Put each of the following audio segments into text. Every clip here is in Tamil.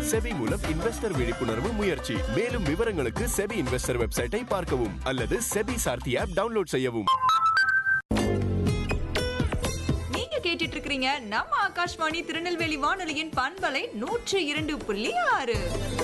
செபி மூலம் இன்வெஸ்டர் விழிப்புணர்வு முயற்சி மேலும் விவரங்களுக்கு செபி இன்வெஸ்டர் வெப்சைட்டை பார்க்கவும் அல்லது செபி சார்த்தி ஆப் டவுன்லோட் செய்யவும் நீங்க கேட்டுட்டு இருக்கிறீங்க நம்ம ஆகாஷ்வாணி திருநெல்வேலி வானொலியின் பண்பலை நூற்று இரண்டு புள்ளி ஆறு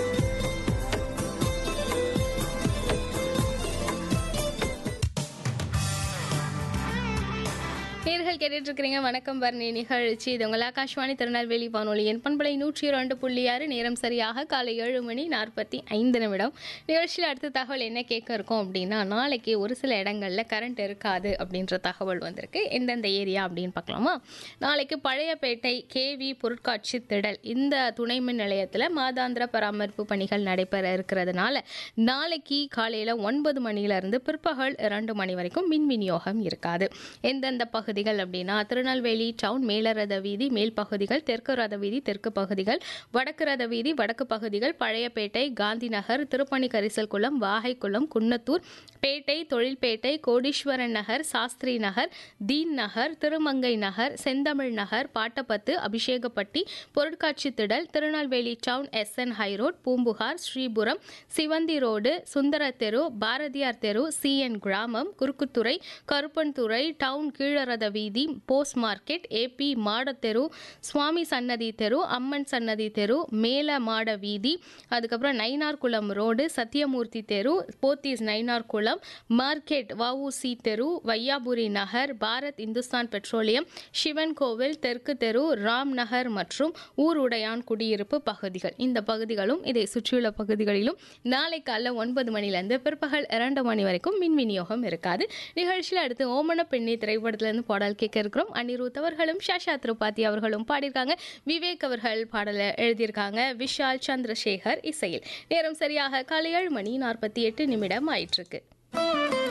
நேர்கள் கேட்டுட்டு இருக்கிறீங்க வணக்கம் பரணி நிகழ்ச்சி இது உங்கள் ஆகாஷ்வாணி திருநெல்வேலி வானொலியின் பண்பலை நூற்றி இரண்டு புள்ளி ஆறு நேரம் சரியாக காலை ஏழு மணி நாற்பத்தி ஐந்து நிமிடம் நிகழ்ச்சியில் அடுத்த தகவல் என்ன கேட்க இருக்கோம் அப்படின்னா நாளைக்கு ஒரு சில இடங்களில் கரண்ட் இருக்காது அப்படின்ற தகவல் வந்திருக்கு எந்தெந்த ஏரியா அப்படின்னு பார்க்கலாமா நாளைக்கு பழையப்பேட்டை கேவி பொருட்காட்சி திடல் இந்த துணை மின் நிலையத்தில் மாதாந்திர பராமரிப்பு பணிகள் நடைபெற இருக்கிறதுனால நாளைக்கு காலையில் ஒன்பது மணியிலிருந்து பிற்பகல் இரண்டு மணி வரைக்கும் மின் விநியோகம் இருக்காது எந்தெந்த பகுதிகள் அப்படின்னா திருநெல்வேலி டவுன் மேலரத வீதி மேல் பகுதிகள் தெற்கு ரத வீதி தெற்கு பகுதிகள் வடக்கு ரத வீதி வடக்கு பகுதிகள் பழையப்பேட்டை காந்தி நகர் திருப்பணி கரிசல்குளம் வாகைக்குளம் குன்னத்தூர் பேட்டை தொழில்பேட்டை கோடீஸ்வரன் நகர் சாஸ்திரி நகர் தீன் நகர் திருமங்கை நகர் செந்தமிழ் நகர் பாட்டப்பத்து அபிஷேகப்பட்டி பொருட்காட்சி திடல் Tirunelveli town SN high road Poompuhar Sripuram Sivanthi road Sundara தெரு பாரதியார் தெரு சிஎன் கிராமம் குறுக்குத்துறை கருப்பன்துறை டவுன் கீழரத வீதி போஸ்ட் மார்க்கெட் ஏபி மாடத்தெரு சுவாமி சன்னதி தெரு அம்மன் சன்னதி தெரு மேல மாட வீதி அதுக்கப்புறம் நைனார்குளம் ரோடு சத்தியமூர்த்தி தெரு போத்தீஸ் நைனார்குளம் மார்க்கெட் வஉசி தெரு வையாபுரி நகர் பாரத் இந்துஸ்தான் பெட்ரோலியம் சிவன் கோவில் தெற்கு தெரு ராம் நகர் மற்றும் ஊருடையான் குடியிருப்பு பகுதிகள் இந்த பகுதிகளும் இதை சுற்றியுள்ள பகுதிகளிலும் நாளை காலைல ஒன்பது மணிலேருந்து பிற்பகல் இரண்டு மணி வரைக்கும் மின் விநியோகம் இருக்காது நிகழ்ச்சியில் அடுத்து ஓமன பெண்ணி திரைப்படத்திலிருந்து பாடல் கேட்க இருக்கிறோம் அனிருத் அவர்களும் ஷாஷா திரிபாதி அவர்களும் பாடியிருக்காங்க விவேக் அவர்கள் பாடலை எழுதியிருக்காங்க விஷால் சந்திரசேகர் இசையில் நேரம் சரியாக காலை ஏழு மணி நாற்பத்தி எட்டு நிமிடம் ஆயிட்டிருக்கு